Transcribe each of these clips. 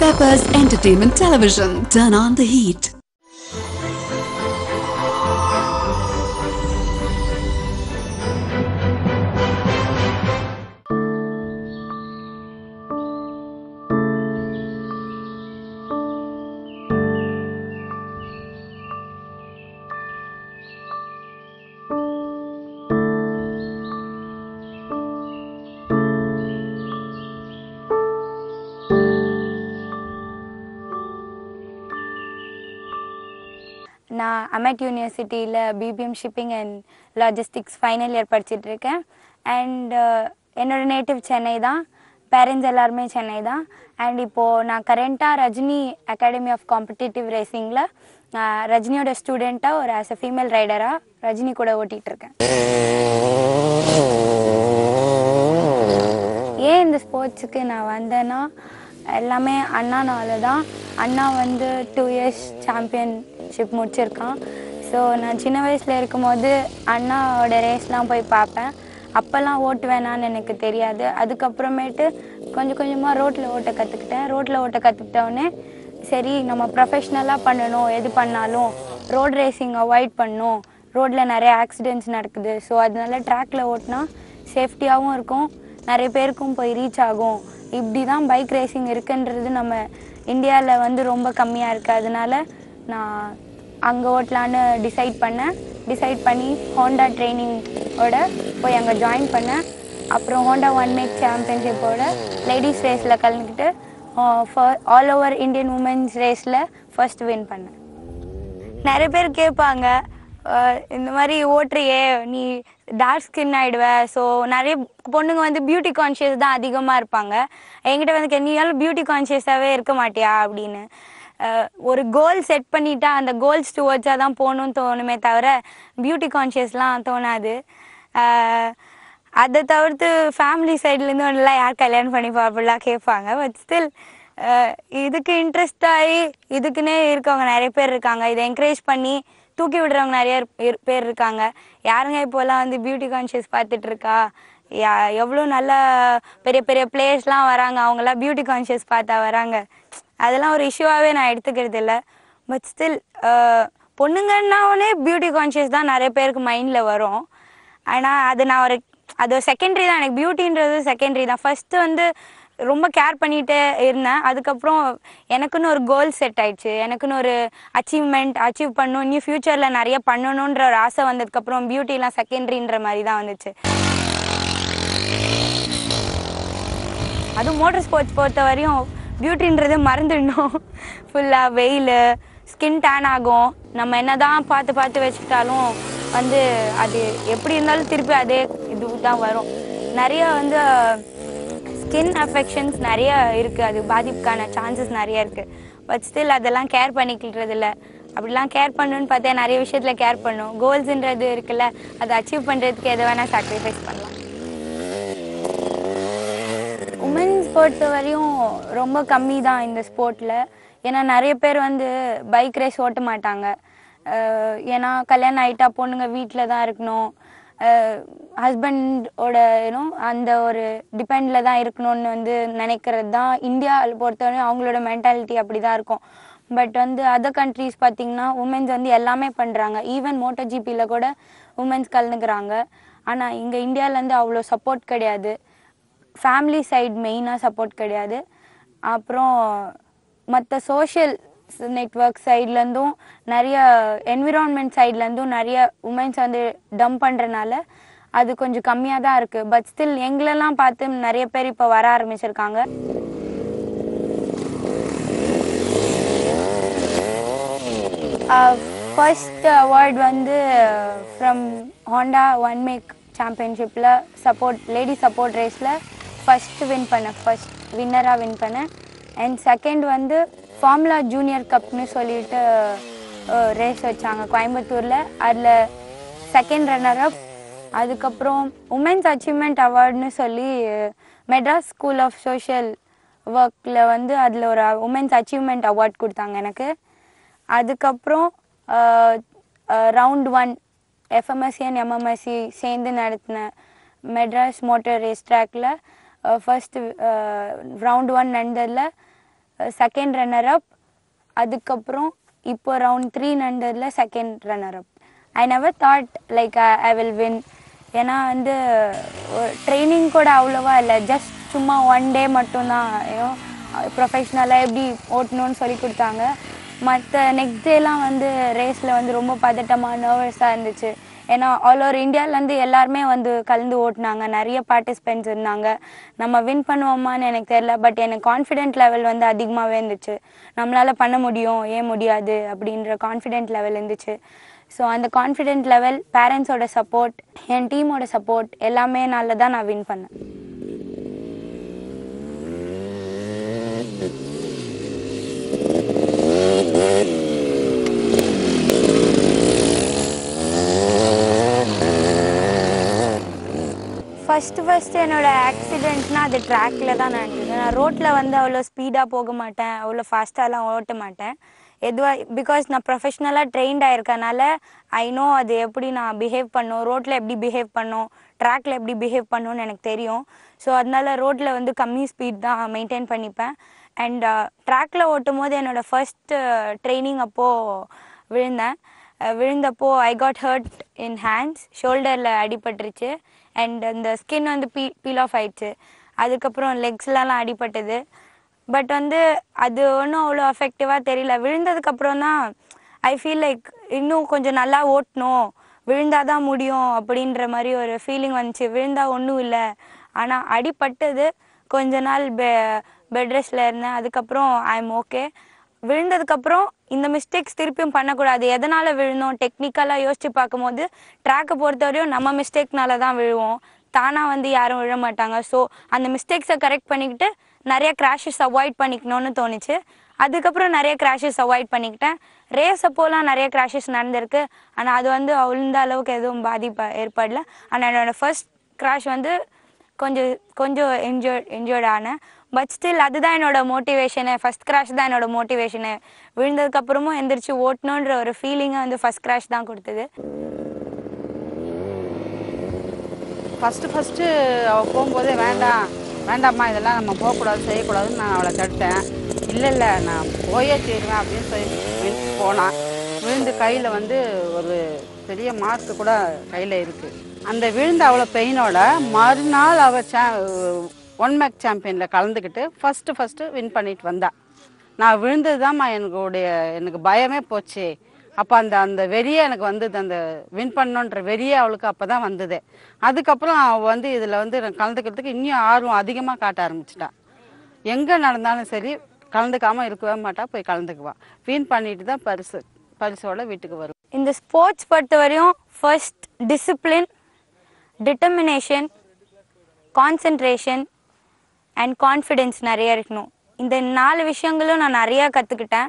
Peppers Entertainment Television. Turn on the heat. நான் அமெட் யூனிவர்சிட்டியில் BBM shipping and logistics final year படிச்சுட்டு இருக்கேன் and என்னோட நேட்டிவ் சென்னை தான் பேரண்ட்ஸ் எல்லாருமே சென்னை தான் அண்ட் இப்போது நான் கரண்ட்டாக ரஜினி அகாடமி ஆஃப் காம்படிட்டிவ் ரேசிங்கில் ரஜினியோட ஸ்டூடெண்ட்டாக ஒரு ஆஸ் அ ஃபீமேல் ரைடராக ரஜினி கூட ஓட்டிகிட்டு இருக்கேன் ஏன் இந்த ஸ்போர்ட்ஸுக்கு நான் வந்தேன்னா எல்லாமே அண்ணானால தான் அண்ணா வந்து டூ இயர்ஸ் சாம்பியன்ஷிப் முடிச்சிருக்கான் ஸோ நான் சின்ன வயசில் இருக்கும்போது அண்ணாவோட ரேஸ்லாம் போய் பார்ப்பேன் அப்போல்லாம் ஓட்டுவேனான்னு எனக்கு தெரியாது அதுக்கப்புறமேட்டு கொஞ்சம் கொஞ்சமாக ரோட்டில் ஓட்ட கற்றுக்கிட்டேன் ரோட்டில் ஓட்ட கற்றுக்கிட்டோடனே சரி நம்ம ப்ரொஃபஷ்னலாக பண்ணணும் எது பண்ணாலும் ரோட் ரேசிங் அவாய்ட் பண்ணணும் ரோட்டில் நிறைய ஆக்சிடென்ட்ஸ் நடக்குது ஸோ அதனால ட்ராக்ல ஓட்டினா சேஃப்டியாகவும் இருக்கும் நிறைய பேருக்கும் போய் ரீச் ஆகும் இப்படி தான் பைக் ரேசிங் இருக்குன்றது நம்ம இந்தியாவில் வந்து ரொம்ப கம்மியாக இருக்குது அதனால நான் அங்கே ஓட்டலான்னு டிசைட் பண்ணேன் டிசைட் பண்ணி ஹோண்டா ட்ரைனிங்கோட போய் அங்கே ஜாயின் பண்ணேன் அப்புறம் ஹோண்டா ஒன் மேக் சாம்பியன்ஷிப்போட லேடிஸ் ரேஸில் கலந்துக்கிட்டு ஆல் ஓவர் இந்தியன் உமன்ஸ் ரேஸில் ஃபர்ஸ்ட் வின் பண்ணேன் நிறைய பேர் கேட்பாங்க அஹ் இந்த மாதிரி ஓட்டுறியே நீ டார்க் ஸ்கின் ஆயிடுவ ஸோ நிறைய பொண்ணுங்க வந்து பியூட்டி கான்ஷியஸ் தான் அதிகமாக இருப்பாங்க என்கிட்ட வந்து கே- நீயாலும் பியூட்டி கான்ஷியஸாகவே இருக்க மாட்டியா அப்படின்னு அஹ் ஒரு கோல் செட் பண்ணிட்டா அந்த கோல்ஸ் டுவர்ட்ஸாக தான் போகணும்னு தோணுமே தவிர பியூட்டி கான்ஷியஸ்லாம் தோணாது அஹ் அதை தவிர்த்து ஃபேமிலி சைட்லேருந்து ஒன்றுலாம் யார் கல்யாணம் பண்ணி அப்படிலாம் கேட்பாங்க பட் ஸ்டில் இதுக்கு இன்ட்ரெஸ்ட் ஆகி இதுக்குன்னே இருக்கவங்க நிறைய பேர் இருக்காங்க இதை என்கரேஜ் பண்ணி தூக்கி விடுறவங்க நிறைய இரு- பேர் இருக்காங்க யாருங்க இப்போல்லாம் வந்து பியூட்டி கான்ஷியஸ் பார்த்துட்டு இருக்கா யா எவ்வளோ நல்ல பெரிய பெரிய பிளேயர்ஸ்லாம் வராங்க அவங்களாம் பியூட்டி கான்ஷியஸ் பார்த்தா வராங்க அதெல்லாம் ஒரு இஷ்யூவாகவே நான் எடுத்துக்கிறது இல்லை பட் ஸ்டில் பொண்ணுங்கன்னாலே பியூட்டி கான்ஷியஸ் தான் நிறைய பேருக்கு மைண்டில் வரும் ஆனால் அது நான் ஒரு அது செகண்டரி தான் எனக்கு பியூட்டின்றது செகண்டரி தான் ஃபஸ்ட்டு வந்து ரொம்ப கேர் பண்ணிகிட்டே இருந்தேன் அதுக்கப்புறம் எனக்குன்னு ஒரு கோல் செட் ஆயிடுச்சு எனக்குன்னு ஒரு அச்சீவ்மெண்ட் அச்சீவ் பண்ணணும் இன்னும் ஃப்யூச்சரில் நிறைய பண்ணணுன்ற ஒரு ஆசை வந்ததுக்கப்புறம் பியூட்டிலாம் செகண்டரின்ற மாதிரி தான் வந்துச்சு அதுவும் மோட்டர் ஸ்போர்ட்ஸ் பொறுத்த வரையும் பியூட்டின்றது மறந்துடணும் ஃபுல்லாக வெயில் ஸ்கின் டேன் ஆகும் நம்ம என்னதான் பார்த்து பார்த்து வச்சுக்கிட்டாலும் வந்து அது எப்படி இருந்தாலும் திருப்பி அதே இது தான் வரும் நிறைய வந்து ஸ்கின் அஃபெக்ஷன்ஸ் நிறைய இருக்குது அது பாதிப்புக்கான சான்சஸ் நிறைய இருக்குது பட் ஸ்டில் அதெல்லாம் கேர் பண்ணிக்கிறது இல்லை அப்படிலாம் கேர் பண்ணணும்னு பார்த்தா நிறைய விஷயத்தில் கேர் பண்ணும் கோல்ஸ்ன்றது இருக்குல்ல அதை அச்சீவ் பண்ணுறதுக்கு எதை வேணால் சாக்ரிஃபைஸ் பண்ணலாம் உமன்ஸ் பொறுத்த வரையும் ரொம்ப கம்மி தான் இந்த ஸ்போர்ட்டில் ஏன்னா நிறைய பேர் வந்து பைக் ரேஸ் ஓட்ட மாட்டாங்க அஹ் ஏன்னா கல்யாணம் ஆகிட்டா பொண்ணுங்க வீட்டில் தான் இருக்கணும் ஹஸ்பண்டோட யூனோ அந்த ஒரு டிபெண்டில் தான் இருக்கணும்னு வந்து நினைக்கிறது தான் இந்தியாவில் பொறுத்தவரையும் அவங்களோட மென்டாலிட்டி அப்படி தான் இருக்கும் பட் வந்து அதர் கண்ட்ரீஸ் பார்த்தீங்கன்னா உமன்ஸ் வந்து எல்லாமே பண்ணுறாங்க ஈவன் மோட்டோ ஜிபியில் கூட உமன்ஸ் கலந்துக்கிறாங்க ஆனால் இங்கே இந்தியாவிலேருந்து அவ்வளோ சப்போர்ட் கிடையாது ஃபேமிலி சைடு மெயினாக சப்போர்ட் கிடையாது அப்புறம் மற்ற சோஷியல் நெட்ஒர்க் சைட்லேருந்தும் நிறைய என்விரான்மெண்ட் சைட்லேருந்தும் நிறைய உமன்ஸ் வந்து டம்ப் பண்ணுறனால அது கொஞ்சம் கம்மியாக தான் இருக்குது பட் ஸ்டில் எங்களெல்லாம் பார்த்து நிறைய பேர் இப்போ வர ஆரம்பிச்சிருக்காங்க ஃபர்ஸ்ட் அவார்ட் வந்து ஃப்ரம் ஹோண்டா ஒன் மேக் சாம்பியன்ஷிப்பில் சப்போர்ட் லேடி சப்போர்ட் ரேஸில் ஃபர்ஸ்ட் வின் பண்ணேன் ஃபர்ஸ்ட் வின்னராக வின் பண்ணேன் அண்ட் செகண்ட் வந்து ஃபார்முலா ஜூனியர் கப்னு சொல்லிட்டு ரேஸ் வச்சாங்க கோயம்புத்தூரில் அதில் செகண்ட் ரன்னர் அப் அதுக்கப்புறம் உமன்ஸ் அச்சீவ்மெண்ட் அவார்டுன்னு சொல்லி மெட்ராஸ் ஸ்கூல் ஆஃப் சோஷியல் ஒர்க்கில் வந்து அதில் ஒரு உமன்ஸ் அச்சீவ்மெண்ட் அவார்ட் கொடுத்தாங்க எனக்கு அதுக்கப்புறம் round one FMSC and MMSC சேர்ந்து நடத்தின மெட்ராஸ் மோட்டர் ரேஸ் ட்ராக்கில் ஃபர்ஸ்ட் ரவுண்ட் ஒன் நடந்ததில் செகண்ட் ரன்னர் அப் அதுக்கப்புறம் இப்போ ரவுண்ட் த்ரீ ஹண்ட்ரடில் second runner up I never thought like I will win ஏன்னா வந்து ட்ரைனிங் கூட அவ்வளோவா இல்லை ஜஸ்ட் சும்மா ஒன் டே மட்டும்தான் ஏதோ ப்ரொஃபஷ்னலாக எப்படி ஓட்டணும்னு சொல்லி கொடுத்தாங்க மற்ற நெக்ஸ்ட் டேலாம் வந்து ரேஸில் வந்து ரொம்ப பதட்டமாக நர்வஸாக இருந்துச்சு ஏன்னா ஆல் ஓவர் இந்தியாவிலேருந்து எல்லாருமே வந்து கலந்து ஓட்டினாங்க நிறைய பார்ட்டிசிபென்ட்ஸ் இருந்தாங்க நம்ம வின் பண்ணுவோமான்னு எனக்கு தெரியல பட் எனக்கு கான்ஃபிடென்ட் லெவல் வந்து அதிகமாகவே இருந்துச்சு நம்மளால் பண்ண முடியும் ஏன் முடியாது அப்படின்ற கான்ஃபிடென்ட் லெவல் இருந்துச்சு ஸோ அந்த கான்ஃபிடென்ட் லெவல் பேரண்ட்ஸோட சப்போர்ட் என் டீமோட சப்போர்ட் எல்லாமே நாளில் தான் நான் வின் பண்ணேன் ஃபஸ்ட்டு ஃபஸ்ட்டு என்னோட ஆக்சிடென்ட்னா அது ட்ராக்ல தான் நடந்தது நான் ரோட்டில் வந்து அவ்வளோ ஸ்பீடாக போக மாட்டேன் அவ்வளோ ஃபாஸ்ட்டாலாம் ஓட்ட மாட்டேன் எதுவாக பிகாஸ் நான் ப்ரொஃபஷ்னலாக ட்ரெயின்ட் ஆயிருக்கனால ஐ நோ அது எப்படி நான் பிஹேவ் பண்ணும் ரோட்டில் எப்படி பிஹேவ் பண்ணும் ட்ராக்ல எப்படி பிஹேவ் பண்ணணும்னு எனக்கு தெரியும் ஸோ அதனால ரோட்டில் வந்து கம்மி ஸ்பீட் தான் மெயின்டைன் பண்ணிப்பேன் அண்ட் ட்ராக்ல ஓட்டும் போது என்னோடய ஃபர்ஸ்ட் ட்ரைனிங் அப்போது விழுந்தேன் அஹ் விழுந்தப்போ I got hurt in hands ஷோல்டரில் அடிபட்டுருச்சு அண்ட் அந்த ஸ்கின் வந்து பீ பீல் ஆஃப் ஆயிடுச்சு அதுக்கப்புறம் லெக்ஸ்லலாம் அடிபட்டது பட் வந்து அது ஒன்றும் அவ்வளோ அஃபெக்டிவாக தெரியல விழுந்ததுக்கப்புறம் தான் ஐ ஃபீல் லைக் இன்னும் கொஞ்சம் நல்லா ஓட்டணும் விழுந்தாதான் தான் முடியும் அப்படின்ற மாதிரி ஒரு ஃபீலிங் வந்துச்சு விழுந்தா ஒன்றும் இல்லை ஆனால் அடிபட்டது கொஞ்ச நாள் பெ பெட் ரெஸ்ட்டில் இருந்தேன் அதுக்கப்புறம் ஐ எம் ஓகே விழுந்ததுக்கப்புறம் இந்த மிஸ்டேக்ஸ் திருப்பியும் பண்ணக்கூடாது எதனால் விழுந்தோம் டெக்னிக்கலாக யோசிச்சு பார்க்கும்போது ட்ராக்கை பொறுத்தவரையும் நம்ம மிஸ்டேக்னால தான் விழுவோம் தானாக வந்து யாரும் விழ மாட்டாங்க ஸோ அந்த மிஸ்டேக்ஸை கரெக்ட் பண்ணிக்கிட்டு நிறைய கிராஷஸ் அவாய்ட் பண்ணிக்கணும்னு தோணுச்சு அதுக்கப்புறம் நிறைய கிராஷஸ் அவாய்ட் பண்ணிக்கிட்டேன் ரேஸ் அப்போலாம் நிறைய கிராஷஸ் நடந்திருக்கு ஆனால் அது வந்து அவ்வளோ அளவுக்கு எதுவும் பாதிப்பு ஏற்படல ஆனால் என்னோடய ஃபர்ஸ்ட் கிராஷ் வந்து கொஞ்சம் கொஞ்சம் என்ஜாய் என்ஜாய்ட் ஆனேன் பட் ஸ்டில் அதுதான் என்னோட மோட்டிவேஷனு ஃபஸ்ட் கிராஷ் தான் என்னோட மோட்டிவேஷனு விழுந்ததுக்கப்புறமும் எந்திரிச்சு ஓட்டணுன்ற ஒரு ஃபீலிங்கை வந்து ஃபஸ்ட் கிராஷ் தான் கொடுத்தது ஃபஸ்ட்டு ஃபஸ்ட்டு அவள் போகும்போதே வேண்டாம் வேண்டாம்மா இதெல்லாம் நம்ம போகக்கூடாது செய்யக்கூடாதுன்னு நான் அவளை தடுத்தேன் இல்லை இல்லை நான் போயே தீருவேன் அப்படின்னு சொல்லி விழுந்து போனான் விழுந்து கையில் வந்து ஒரு பெரிய மார்க்கு கூட கையில் இருக்குது அந்த விழுந்த அவ்வளோ பெயினோட மறுநாள் அவள் சே ஒன் மேக் சாம்பியனில் கலந்துக்கிட்டு ஃபஸ்ட்டு ஃபஸ்ட்டு வின் பண்ணிட்டு வந்தா நான் விழுந்தது தான்மா எனக்குடைய எனக்கு பயமே போச்சு அப்போ அந்த அந்த வெறியே எனக்கு வந்தது அந்த வின் பண்ணணுன்ற வெறியே அவளுக்கு அப்போ தான் வந்தது அதுக்கப்புறம் அவள் வந்து இதில் வந்து கலந்துக்கிறதுக்கு இன்னும் ஆர்வம் அதிகமாக காட்ட ஆரம்பிச்சிட்டா எங்கே நடந்தாலும் சரி கலந்துக்காமல் இருக்கவே மாட்டா போய் கலந்துக்குவா வின் பண்ணிட்டு தான் பரிசு பரிசோட வீட்டுக்கு வரும் இந்த ஸ்போர்ட்ஸ் பொறுத்தவரையும் first discipline determination concentration and confidence நிறைய இருக்கணும் இந்த நாலு விஷயங்களும் நான் நிறையா கற்றுக்கிட்டேன்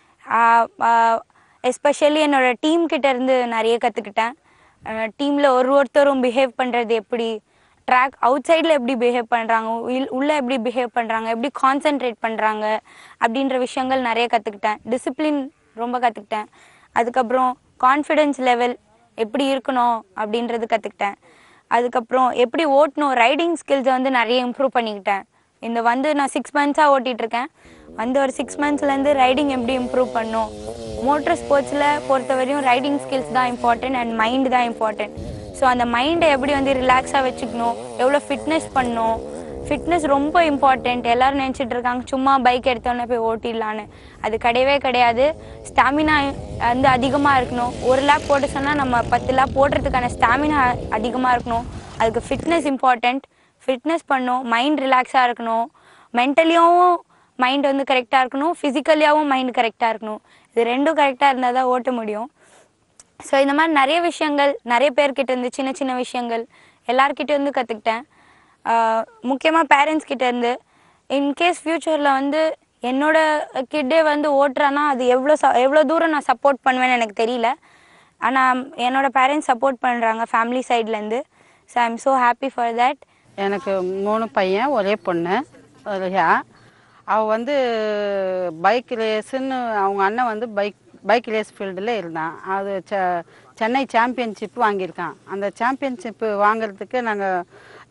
எஸ்பெஷலி என்னோட டீம் கிட்ட இருந்து நிறைய கற்றுக்கிட்டேன் டீமில் ஒரு ஒருத்தரும் பிஹேவ் பண்ணுறது எப்படி ட்ராக் அவுட் சைடில் எப்படி பிஹேவ் பண்ணுறாங்க உள்ளே எப்படி பிஹேவ் பண்ணுறாங்க எப்படி கான்சென்ட்ரேட் பண்ணுறாங்க அப்படின்ற விஷயங்கள் நிறைய கற்றுக்கிட்டேன் டிசிப்ளின் ரொம்ப கற்றுக்கிட்டேன் அதுக்கப்புறம் கான்ஃபிடென்ஸ் லெவல் எப்படி இருக்கணும் அப்படின்றது கற்றுக்கிட்டேன் அதுக்கப்புறம் எப்படி ஓட்டணும் ரைடிங் ஸ்கில்ஸை வந்து நிறைய இம்ப்ரூவ் பண்ணிக்கிட்டேன் இந்த வந்து நான் சிக்ஸ் மந்த்ஸாக ஓட்டிகிட்ருக்கேன் வந்து ஒரு சிக்ஸ் மந்த்ஸ்லேருந்து ரைடிங் எப்படி இம்ப்ரூவ் பண்ணும் மோட்டர் ஸ்போர்ட்ஸில் பொறுத்தவரையும் ரைடிங் ஸ்கில்ஸ் தான் இம்பார்ட்டன்ட் அண்ட் மைண்ட் தான் இம்பார்ட்டன்ட் ஸோ அந்த மைண்டை எப்படி வந்து ரிலாக்ஸாக வச்சுக்கணும் எவ்வளோ ஃபிட்னஸ் பண்ணணும் ஃபிட்னஸ் ரொம்ப இம்பார்ட்டண்ட் எல்லாரும் நினச்சிட்டு இருக்காங்க சும்மா பைக் எடுத்தோன்னே போய் ஓட்டிடலான்னு அது கிடையவே கிடையாது ஸ்டாமினா வந்து அதிகமாக இருக்கணும் ஒரு லேப் போட்டு சொன்னால் நம்ம பத்து லேப் போடுறதுக்கான ஸ்டாமினா அதிகமாக இருக்கணும் அதுக்கு ஃபிட்னஸ் இம்பார்ட்டண்ட் ஃபிட்னஸ் பண்ணணும் மைண்ட் ரிலாக்ஸாக இருக்கணும் மென்டலியாகவும் மைண்ட் வந்து கரெக்டாக இருக்கணும் ஃபிசிக்கலியாகவும் மைண்ட் கரெக்டாக இருக்கணும் இது ரெண்டும் கரெக்டாக இருந்தால் தான் ஓட்ட முடியும் ஸோ இந்த மாதிரி நிறைய விஷயங்கள் நிறைய பேர்கிட்ட இருந்து சின்ன சின்ன விஷயங்கள் எல்லார்கிட்ட இருந்து கற்றுக்கிட்டேன் முக்கியமாக பேரண்ட்ஸ் கிட்ட இருந்து இன்கேஸ் ஃப்யூச்சரில் வந்து என்னோட கிட்டே வந்து ஓட்டுறான்னா அது எவ்வளோ ச எவ்வளோ தூரம் நான் சப்போர்ட் பண்ணுவேன்னு எனக்கு தெரியல ஆனால் என்னோட பேரண்ட்ஸ் சப்போர்ட் பண்ணுறாங்க ஃபேமிலி சைட்லேருந்து so I am so happy for that எனக்கு மூணு பையன் ஒரே பொண்ணு ரியா அவள் வந்து பைக் ரேஸுன்னு அவங்க அண்ணன் வந்து பைக் பைக் ரேஸ் ஃபீல்டில் இருந்தான் அது செ சென்னை சாம்பியன்ஷிப் வாங்கியிருக்கான் அந்த சாம்பியன்ஷிப்பு வாங்குறதுக்கு நாங்கள்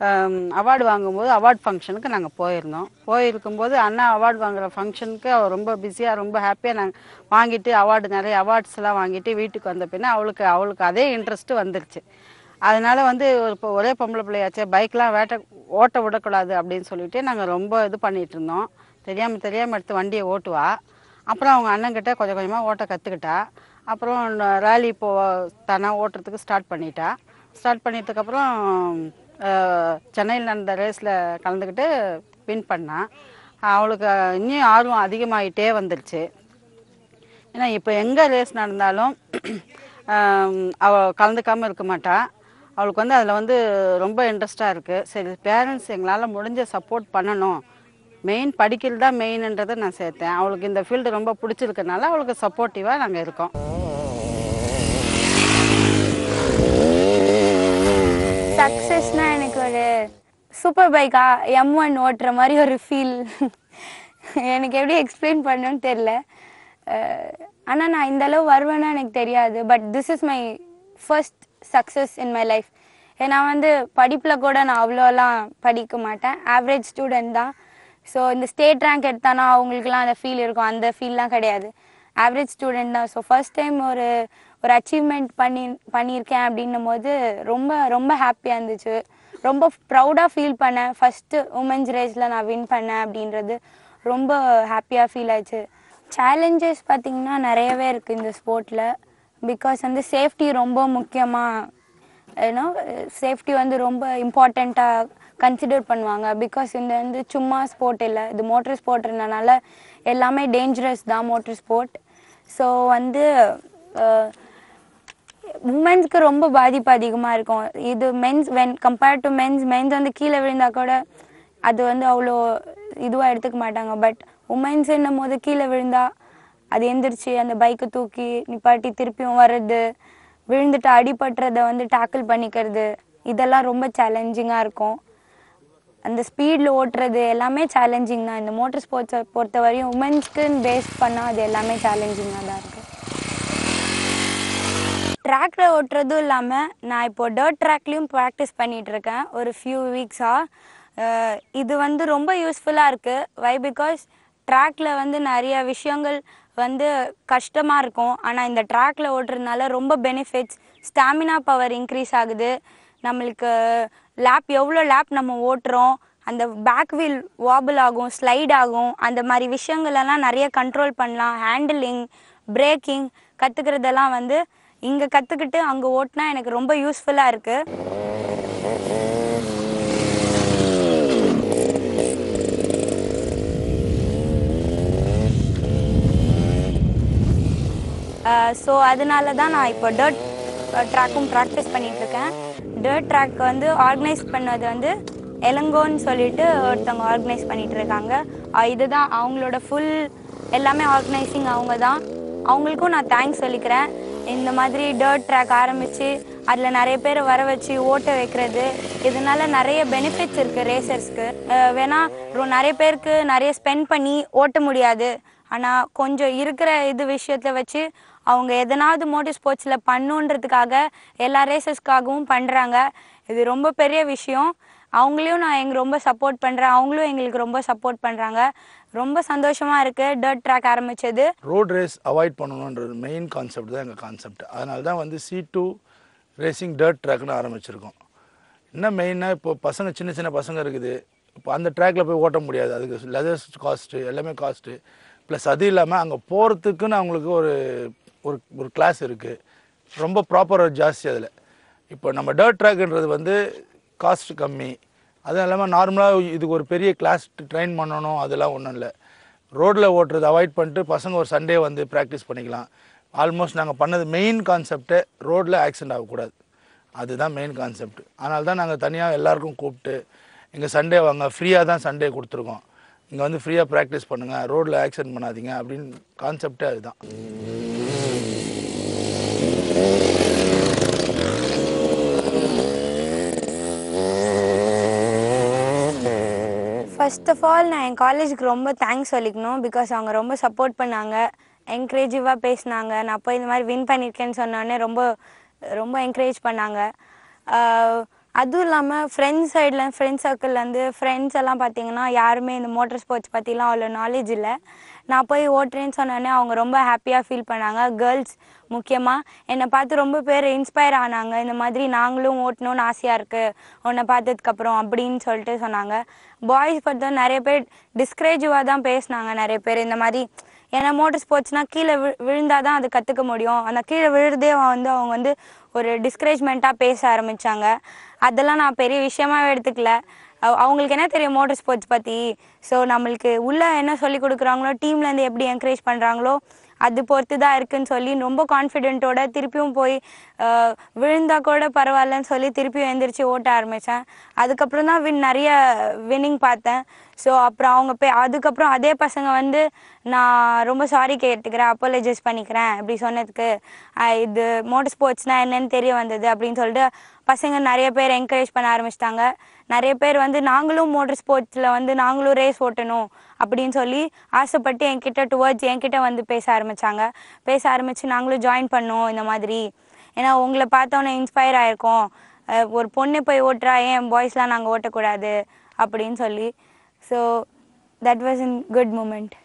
அவார்டு வாங்கும்போது அவார்ட் ஃபங்க்ஷனுக்கு நாங்கள் போயிருந்தோம் போயிருக்கும்போது அண்ணா அவார்டு வாங்குற ஃபங்க்ஷனுக்கு அவள் ரொம்ப பிஸியாக ரொம்ப ஹாப்பியாக நாங்கள் வாங்கிட்டு அவார்டு நிறைய அவார்ட்ஸ்லாம் வாங்கிட்டு வீட்டுக்கு வந்த பின்ன அவளுக்கு அவளுக்கு அதே இன்ட்ரெஸ்ட்டு வந்துருச்சு அதனால வந்து இப்போ ஒரே பொம்பளை பிள்ளையாச்சே பைக்லாம் வேட்ட ஓட்ட விடக்கூடாது அப்படின்னு சொல்லிட்டு நாங்கள் ரொம்ப இது பண்ணிட்டு இருந்தோம் தெரியாமல் தெரியாமல் எடுத்து வண்டியை ஓட்டுவா அப்புறம் அவங்க அண்ணன்கிட்ட கொஞ்சம் கொஞ்சமாக ஓட்ட கற்றுக்கிட்டா அப்புறம் ரேலி போ தானே ஓட்டுறதுக்கு ஸ்டார்ட் பண்ணிட்டா ஸ்டார்ட் பண்ணிட்டதுக்கப்புறம் சென்னையில் நடந்த ரேஸில் கலந்துக்கிட்டு வின் பண்ணா அவளுக்கு இன்னும் ஆர்வம் அதிகமாகிட்டே வந்துருச்சு ஏன்னா இப்போ எங்கே ரேஸ் நடந்தாலும் அவள் கலந்துக்காமல் இருக்க மாட்டா அவளுக்கு வந்து அதில் வந்து ரொம்ப இன்ட்ரெஸ்டாக இருக்குது சரி பேரண்ட்ஸ் எங்களால் முடிஞ்ச சப்போர்ட் பண்ணணும் மெயின் படிக்கிறது தான் மெயின்ன்றதை நான் சேர்த்தேன் அவளுக்கு இந்த ஃபீல்டு ரொம்ப பிடிச்சிருக்கனால அவளுக்கு சப்போர்ட்டிவாக நாங்கள் இருக்கோம் சக்ஸஸ்னா எனக்கு ஒரு சூப்பர் பைக்கா எம் ஒன் ஓட்டுற மாதிரி ஒரு ஃபீல் எனக்கு எப்படி எக்ஸ்பிளைன் பண்ணணும்னு தெரில ஆனால் நான் இந்த அளவு வருவேன்னு எனக்கு தெரியாது but this is my first success in my life ஏன்னா வந்து படிப்பில் கூட நான் அவ்வளோலாம் படிக்க மாட்டேன் ஆவரேஜ் ஸ்டூடெண்ட் தான் ஸோ இந்த ஸ்டேட் ரேங்க் எடுத்தானா அவங்களுக்குலாம் அந்த ஃபீல் இருக்கும் அந்த ஃபீல்லாம் கிடையாது ஆவரேஜ் ஸ்டூடெண்ட் தான் ஸோ ஃபர்ஸ்ட் டைம் ஒரு ஒரு அச்சீவ்மெண்ட் பண்ணி பண்ணியிருக்கேன் அப்படின்னும் போது ரொம்ப ரொம்ப ஹாப்பியாக இருந்துச்சு ரொம்ப ப்ரௌடாக ஃபீல் பண்ணேன் ஃபஸ்ட்டு உமன்ஸ் ரேஸில் நான் வின் பண்ணேன் அப்படின்றது ரொம்ப ஹாப்பியாக ஃபீல் ஆச்சு சேலஞ்சஸ் பார்த்திங்கன்னா நிறையவே இருக்குது இந்த ஸ்போர்ட்டில் பிகாஸ் வந்து சேஃப்டி ரொம்ப முக்கியமாக ஏன்னா சேஃப்டி வந்து ரொம்ப இம்பார்ட்டண்ட்டாக கன்சிடர் பண்ணுவாங்க பிகாஸ் இந்த வந்து சும்மா ஸ்போர்ட் இல்லை இது மோட்டர் ஸ்போர்ட்ன்றனால எல்லாமே டேஞ்சரஸ் தான் மோட்டர் ஸ்போர்ட் ஸோ வந்து உமன்ஸ்க்கு ரொம்ப பாதிப்பு அதிகமாக இருக்கும் இது men's when compared to men's men's வந்து கீழே விழுந்தா கூட அது வந்து அவ்வளோ இதுவாக எடுத்துக்க மாட்டாங்க பட் உமன்ஸ்ன்னும் போது கீழே விழுந்தா அது எந்திரிச்சு அந்த பைக்கை தூக்கி நிப்பாட்டி திருப்பியும் வர்றது விழுந்துட்டு அடிபட்டுறத வந்து டேக்கிள் பண்ணிக்கிறது இதெல்லாம் ரொம்ப சேலஞ்சிங்காக இருக்கும் அந்த ஸ்பீடில் ஓட்டுறது எல்லாமே சேலஞ்சிங் தான் இந்த மோட்டர் ஸ்போர்ட்ஸை பொறுத்த வரையும் உமன்ஸ்க்குன்னு பேஸ் பண்ணால் அது எல்லாமே சேலஞ்சிங்காக தான் இருக்குது ட்ராக்ல ஓட்டுறதும் இல்லாமல் நான் இப்போ டர்ட் ட்ராக்லேயும் ப்ராக்டிஸ் பண்ணிகிட்டு இருக்கேன் ஒரு ஃபியூ வீக்ஸாக இது வந்து ரொம்ப யூஸ்ஃபுல்லாக இருக்குது வை பிகாஸ் ட்ராக்ல வந்து நிறைய விஷயங்கள் வந்து கஷ்டமாக இருக்கும் ஆனால் இந்த ட்ராக்ல ஓட்டுறதுனால ரொம்ப பெனிஃபிட்ஸ் ஸ்டாமினா பவர் இன்க்ரீஸ் ஆகுது நம்மளுக்கு லேப் எவ்வளோ லேப் நம்ம ஓட்டுறோம் அந்த பேக் வீல் வாபிள் ஆகும் ஸ்லைட் ஆகும் அந்த மாதிரி விஷயங்களெல்லாம் நிறைய கண்ட்ரோல் பண்ணலாம் ஹேண்டிலிங் பிரேக்கிங் கற்றுக்கிறதெல்லாம் வந்து இங்கே கற்றுக்கிட்டு அங்கே ஓட்டினா எனக்கு ரொம்ப யூஸ்ஃபுல்லாக இருக்குது ஸோ அதனால தான் நான் இப்போ டர்ட் ட்ராக்கும் ப்ராக்டிஸ் பண்ணிகிட்ருக்கேன் டர்ட் ட்ராக் வந்து ஆர்கனைஸ் பண்ணது வந்து எலங்கோன்னு சொல்லிட்டு ஒருத்தவங்க ஆர்கனைஸ் பண்ணிட்டு இருக்காங்க அஹ் இதுதான் அவங்களோட ஃபுல் எல்லாமே ஆர்கனைசிங் அவங்க தான் அவங்களுக்கும் நான் தேங்க்ஸ் சொல்லிக்கிறேன் இந்த மாதிரி டர்ட் ட்ராக் ஆரம்பித்து அதில் நிறைய பேரை வர வச்சு ஓட்ட வைக்கிறது இதனால நிறைய பெனிஃபிட்ஸ் இருக்குது ரேசர்ஸ்க்கு வேணா ரொ- நிறைய பேருக்கு நிறைய ஸ்பெண்ட் பண்ணி ஓட்ட முடியாது ஆனால் கொஞ்சம் இருக்கிற இது விஷயத்தை வச்சு அவங்க எதனாவது மோட்டர் ஸ்போர்ட்ஸில் பண்ணுன்றதுக்காக எல்லா ரேசஸ்க்காகவும் பண்ணுறாங்க இது ரொம்ப பெரிய விஷயம் அவங்களையும் நான் எங்க ரொம்ப சப்போர்ட் பண்ணுறேன் அவங்களும் எங்களுக்கு ரொம்ப சப்போர்ட் பண்ணுறாங்க ரொம்ப சந்தோஷமாக இருக்குது டர்ட் ட்ராக் ஆரம்பிச்சது ரோட் ரேஸ் அவாய்ட் பண்ணணுன்றது மெயின் கான்செப்ட் தான் எங்கள் கான்செப்ட் அதனால தான் வந்து சி டூ ரேசிங் டர்ட் ட்ராக்னு ஆரம்பிச்சிருக்கோம் என்ன மெயினாக இப்போ பசங்க சின்ன சின்ன பசங்க இருக்குது இப்போ அந்த ட்ராக்ல போய் ஓட்ட முடியாது அதுக்கு லெதர்ஸ் காஸ்ட்டு எல்லாமே காஸ்ட்டு ப்ளஸ் அது இல்லாமல் அங்கே போகிறதுக்குன்னு அவங்களுக்கு ஒரு ஒரு ஒரு கிளாஸ் இருக்குது ரொம்ப ப்ராப்பர் ஜாஸ்தி அதில் இப்போ நம்ம டர்ட் ட்ராக்ன்றது வந்து காஸ்ட் கம்மி அதுவும் இல்லாமல் நார்மலாக இதுக்கு ஒரு பெரிய கிளாஸ் ட்ரெயின் பண்ணணும் அதெல்லாம் ஒன்றும் இல்லை ரோட்டில் ஓட்டுறது அவாய்ட் பண்ணிட்டு பசங்க ஒரு சண்டே வந்து ப்ராக்டிஸ் பண்ணிக்கலாம் ஆல்மோஸ்ட் நாங்கள் பண்ணது மெயின் கான்செப்டே ரோட்டில் ஆக்சிடென்ட் ஆகக்கூடாது அதுதான் மெயின் கான்செப்ட் அதனால தான் நாங்கள் தனியாக எல்லாருக்கும் கூப்பிட்டு இங்கே சண்டே வாங்க ஃப்ரீயாக தான் சண்டே கொடுத்துருக்கோம் இங்கே வந்து ஃப்ரீயாக ப்ராக்டிஸ் பண்ணுங்கள் ரோட்டில் ஆக்சிடென்ட் பண்ணாதீங்க அப்படின்னு கான்செப்டே அதுதான் ஃபர்ஸ்ட் ஆஃப் ஆல் நான் என் காலேஜுக்கு ரொம்ப தேங்க்ஸ் சொல்லிக்கணும் பிகாஸ் அவங்க ரொம்ப சப்போர்ட் பண்ணாங்க என்கரேஜிவாக பேசினாங்க நான் போய் இந்த மாதிரி வின் பண்ணியிருக்கேன்னு சொன்னோடனே ரொம்ப ரொம்ப என்கரேஜ் பண்ணாங்க ஆஹ் அதுவும் இல்லாமல் ஃப்ரெண்ட்ஸ் சைடில் ஃப்ரெண்ட்ஸ் சர்க்கிள்லேருந்து ஃப்ரெண்ட்ஸ் எல்லாம் பார்த்தீங்கன்னா யாருமே இந்த மோட்டர் ஸ்போர்ட்ஸ் பற்றிலாம் அவ்வளோ நாலேஜ் இல்லை நான் போய் ஓட்டுறேன்னு சொன்னோடனே அவங்க ரொம்ப ஹாப்பியாக ஃபீல் பண்ணாங்க கேர்ள்ஸ் முக்கியமாக என்னை பார்த்து ரொம்ப பேர் இன்ஸ்பயர் ஆனாங்க இந்த மாதிரி நாங்களும் ஓட்டணும்னு ஆசையாக இருக்குது உன்னை பார்த்ததுக்கப்புறம் அப்படின்னு சொல்லிட்டு சொன்னாங்க பாய்ஸ் பொறுத்தவரை நிறைய பேர் டிஸ்கரேஜிவாக தான் பேசினாங்க நிறைய பேர் இந்த மாதிரி ஏன்னா மோட்டர் ஸ்போர்ட்ஸ்னால் கீழே வி விழுந்தால் தான் அது கற்றுக்க முடியும் அந்த கீழே விழுறதே வந்து அவங்க வந்து ஒரு டிஸ்கரேஜ்மெண்ட்டாக பேச ஆரம்பித்தாங்க அதெல்லாம் நான் பெரிய விஷயமாவே எடுத்துக்கல அவ- அவங்களுக்கு என்ன தெரியும் மோட்டர் ஸ்போர்ட்ஸ் பற்றி ஸோ நம்மளுக்கு உள்ளே என்ன சொல்லி கொடுக்குறாங்களோ டீம்லேருந்து எப்படி என்கரேஜ் பண்ணுறாங்களோ அது பொறுத்து தான் இருக்குன்னு சொல்லி ரொம்ப கான்ஃபிடென்ட்டோட திருப்பியும் போய் அஹ், விழுந்தா கூட பரவாயில்லன்னு சொல்லி திருப்பியும் எந்திரிச்சு ஓட்ட ஆரம்பித்தேன் அதுக்கப்புறம் தான் வின் நிறைய வின்னிங் பார்த்தேன் ஸோ அப்புறம் அவங்க பே அதுக்கப்புறம் அதே பசங்க வந்து நான் ரொம்ப சாரி கேட்டுக்கிறேன் அப்போலஜைஸ் பண்ணிக்கிறேன் இப்படி சொன்னதுக்கு அஹ், இது மோட்டர் ஸ்போர்ட்ஸ்னால் என்னன்னு தெரிய வந்தது அப்படின்னு சொல்லிட்டு பசங்க நிறைய பேர் என்கரேஜ் பண்ண ஆரம்பிச்சிட்டாங்க நிறைய பேர் வந்து நாங்களும் மோட்டர் ஸ்போர்ட்ஸில் வந்து நாங்களும் ரேஸ் ஓட்டணும் அப்படின்னு சொல்லி ஆசைப்பட்டு என்கிட்ட டுவர்ட்ஸ் என்கிட்ட வந்து பேச ஆரம்பித்தாங்க பேச ஆரம்பித்து நாங்களும் ஜாயின் பண்ணோம் இந்த மாதிரி ஏன்னா உங்களை பார்த்தோன்னே இன்ஸ்பயர் ஆயிருக்கோம் அஹ் ஒரு பொண்ணு போய் ஓட்டுறா ஏன் பாய்ஸ்லாம் நாங்கள் ஓட்டக்கூடாது அப்படின்னு சொல்லி so that was in good moment